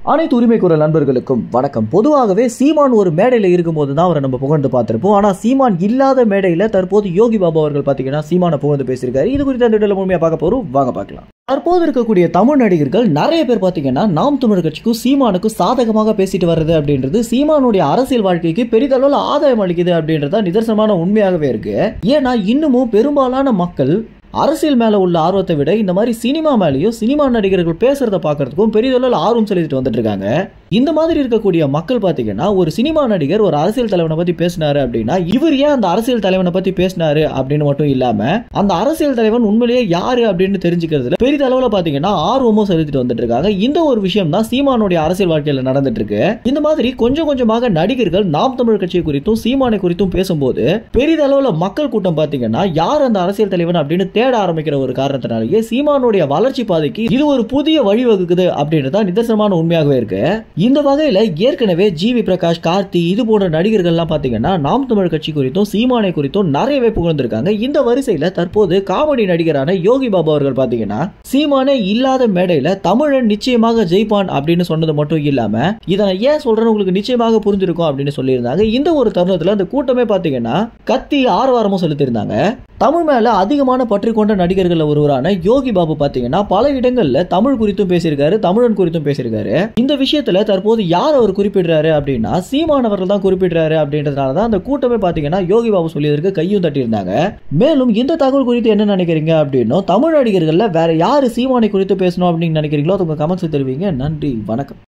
அனைத்து உரிமை குரல் நண்பர்களுக்கும் வணக்கம் பொதுவாகவே சீமான் ஒரு மேடையில் இருக்கும்போது தான் அவரை நம்ம புகழ்ந்து பார்த்திருப்போம் ஆனால் சீமான் இல்லாத மேடையில் தற்போது யோகி பாபா அவர்கள் பார்த்தீங்கன்னா சீமானை புகழ்ந்து பேசியிருக்காரு இது குறித்து அந்த வீடியோவில் முழுமையாக பார்க்க போறோம் வாங்க பார்க்கலாம் தற்போது இருக்கக்கூடிய தமிழ் நடிகர்கள் நிறைய பேர் பார்த்தீங்கன்னா நாம் தமிழ் கட்சிக்கும் சீமானுக்கும் சாதகமாக பேசிட்டு வர்றது அப்படின்றது சீமானுடைய அரசியல் வாழ்க்கைக்கு பெரிதளவில் ஆதாயம் அளிக்குது அப்படின்றத நிதர்சனமான உண்மையாகவே இருக்கு ஏன்னா இன்னமும் பெரும்பாலான மக்கள் அரசியல் மேல உள்ள ஆர்வத்தை விட இந்த மாதிரி சினிமா மேலேயும் சினிமா நடிகர்கள் பேசுறத பார்க்கறதுக்கும் பெரிதளவில் ஆர்வம் செலுத்திட்டு வந்துட்டு இருக்காங்க இந்த மாதிரி இருக்கக்கூடிய மக்கள் பார்த்தீங்கன்னா ஒரு சினிமா நடிகர் ஒரு அரசியல் தலைவனை பத்தி பேசினாரு அப்படின்னா இவர் ஏன் அந்த அரசியல் தலைவனை பத்தி பேசினாரு அப்படின்னு மட்டும் இல்லாம அந்த அரசியல் தலைவன் உண்மையிலேயே யாரு அப்படின்னு தெரிஞ்சுக்கிறதுல பெரிதளவில் பார்த்தீங்கன்னா ஆர்வமும் செலுத்திட்டு வந்துட்டு இருக்காங்க இந்த ஒரு விஷயம் தான் சீமானுடைய அரசியல் வாழ்க்கையில நடந்துட்டு இருக்கு இந்த மாதிரி கொஞ்சம் கொஞ்சமாக நடிகர்கள் நாம் தமிழ் கட்சி குறித்தும் சீமானை குறித்தும் பேசும்போது பெரிதளவுல மக்கள் கூட்டம் பார்த்தீங்கன்னா யார் அந்த அரசியல் தலைவன் அப்படின்னு தேட ஆரம்பிக்கிற ஒரு காரணத்தினாலேயே சீமானுடைய வளர்ச்சி பாதைக்கு இது ஒரு புதிய வழிவகுக்குது அப்படின்றதா நிதர்சனமான உண்மையாகவே இருக்கு இந்த வகையில ஏற்கனவே ஜிவி பிரகாஷ் கார்த்தி இது போன்ற நடிகர்கள்லாம் பாத்தீங்கன்னா நாம் தமிழ் கட்சி குறித்தும் சீமானை குறித்தும் நிறையவே புகழ்ந்திருக்காங்க இந்த வரிசையில தற்போது காமெடி நடிகரான யோகி பாபா அவர்கள் பாத்தீங்கன்னா சீமானே இல்லாத மேடையில தமிழன் நிச்சயமாக ஜெயிப்பான் அப்படின்னு சொன்னது மட்டும் இல்லாம இதை நான் ஏன் சொல்றேன்னு உங்களுக்கு நிச்சயமாக புரிஞ்சிருக்கும் அப்படின்னு சொல்லியிருந்தாங்க இந்த ஒரு தருணத்துல அந்த கூட்டமே பாத்தீங்கன்னா கத்தி ஆரவாரமும் செலுத்தியிருந்தாங்க தமிழ் மேல அதிகமான பற்று கொண்ட நடிகர்கள் ஒருவரான யோகி பாபு பாத்தீங்கன்னா பல இடங்கள்ல தமிழ் குறித்தும் பேசியிருக்காரு தமிழன் குறித்தும் பேசியிருக்காரு இந்த விஷயத்துல தற்போது யார் அவர் குறிப்பிடுறாரு அப்படின்னா சீமானவர்கள் தான் குறிப்பிடுறாரு அப்படின்றதுனால தான் அந்த கூட்டமே பாத்தீங்கன்னா யோகி பாபு சொல்லியதற்கு கையும் தட்டியிருந்தாங்க மேலும் இந்த தகவல் குறித்து என்ன நினைக்கிறீங்க அப்படின்னும் தமிழ் நடிகர்கள்ல வேற யாரு சீமானை குறித்து பேசணும் அப்படின்னு நினைக்கிறீங்களோ அது உங்க கமெண்ட்ஸ் தெரிவிங்க நன்றி வணக்கம்